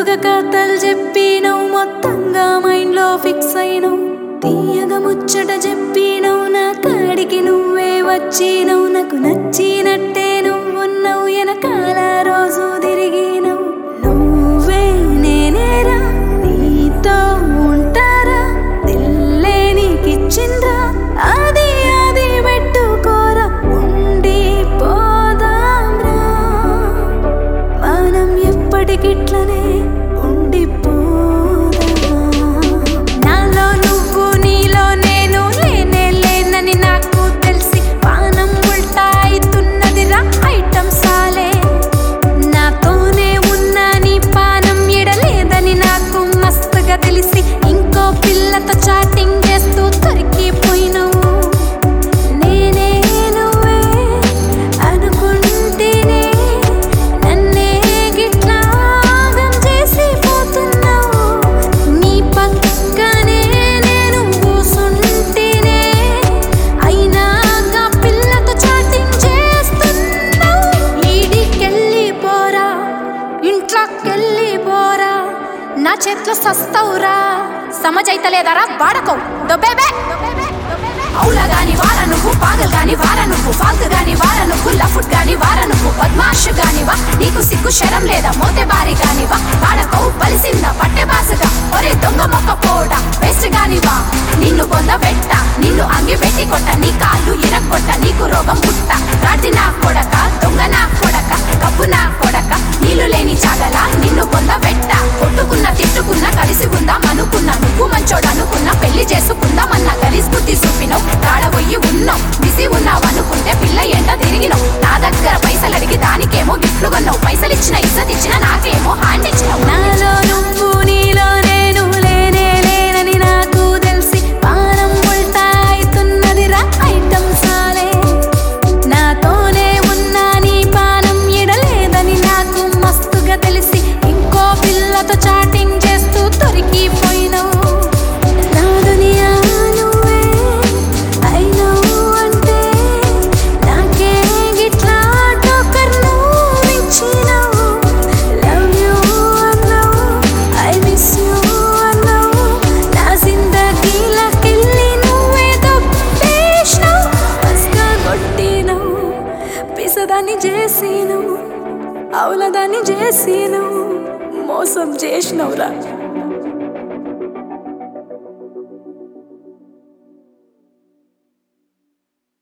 మస్తుగా కథలు చెప్పినవు మొత్తంగా మైండ్ లో ఫిక్స్ అయినవు తీయగా ముచ్చట చెప్పినవు నా కాడికి నువ్వే వచ్చినవు నాకు నచ్చినట్టే నువ్వున్నావు వెనకాల రోజు తిరిగినవు నువ్వే నేనేరా నీతో ఉంటారా దిల్లే నీకిచ్చిండ్రా అది అది పెట్టుకోరా ఉండి పోదాంరా మనం ఎప్పటికిట్లనే ఉండిపోదామా నాలో నువ్వు నీలో నేను లేనే లేనని నాకు తెలిసి పానం ఉల్టా అవుతున్నదిరా ఐటం సాలే నాతోనే ఉన్న నీ పానం ఎడలేదని నాకు మస్తుగా తెలిసి ఇంకో పిల్లతో చాటింగ్ చేస్తూ దొరికిపోయినావు నేనే నువ్వే అనుకుంటేనే నన్నే గిట్లాగం చేసి పోతున్నావు నీ పక్కనే నేను కూసుంటేనే అయినా గా పిల్లతో చాటింగ్ చేస్తున్నావు ఈడికెళ్ళి పోరా ఇంట్లోకెళ్ళి పోరా నా చేతిలో సస్తవురా సమజైతలేదరా వాడకో దొబ్బేబే అవుల గాని వార నువ్వు పాగల్ గాని వార నువ్వు ఫాల్తు గాని వార నువ్వు లఫుట్ గాని వార నువ్వు బద్మాష్ గానివా నీకు సిగ్గు శరం లేదా మోతే బారి గానివా వాడకో బలిసిందా పట్టె బాసుగా ఒరే దొంగ మొక్క పోడ వేస్ట్ గానివా నిన్ను పొంద పెట్ట నిన్ను అంగి పెట్టి కొట్ట నీ కాళ్ళు ఇరక్కొట్ట నీకు రోగం పుట్ట రాటి నా కొడక దొంగ నా కొడక కప్పు నా కొడక నీళ్లు లేని చాగల నిన్ను పొంద పెట్ట కొట్టుకున్న తిట్టుకున్న కలిసి ఉందాం అనుకున్నా నువ్వు మంచోడు అనుకున్నా పెళ్లి చేసుకుందామన్న గలీజ్ బుద్ధి చూపినావు రాడబోయి ఉన్నావు బిజీ ఉన్నావు అనుకుంటే పిల్ల ఎంట తిరిగినావు నా దగ్గర పైసలు అడిగి దానికేమో గిఫ్ట్లు కొన్నావు పైసలు ఇచ్చిన ఇజ్జత్ ఇచ్చిన నాకేమో హ్యాండ్ ఇచ్చినావు నాలో నువ్వు నీలో నేను లేనే లేనని నాకు తెలిసి పానం ఉల్టా అవుతున్నది రా ఐటం సాలే నాతోనే ఉన్న నీ పానం ఎడలేదని నాకు మస్తుగా తెలిసి ఇంకో పిల్లతో చాటింగ్ చేస్తూ దొరికిపోయినావు నా దునియా నువ్వే అయినావు అంటే నాకే గిట్లా టోకర్ నువ్వు ఇచ్చినావు లవ్ యూ అన్నావు ఐ మిస్ యూ అన్నావు నా జిందగీలకెళ్ళి నువ్వే దొబ్బేసినావు మస్కా కొట్టినావు పిసదాన్ని చేసినావు అవులదాన్ని చేసినావు మోసం చేసినవురా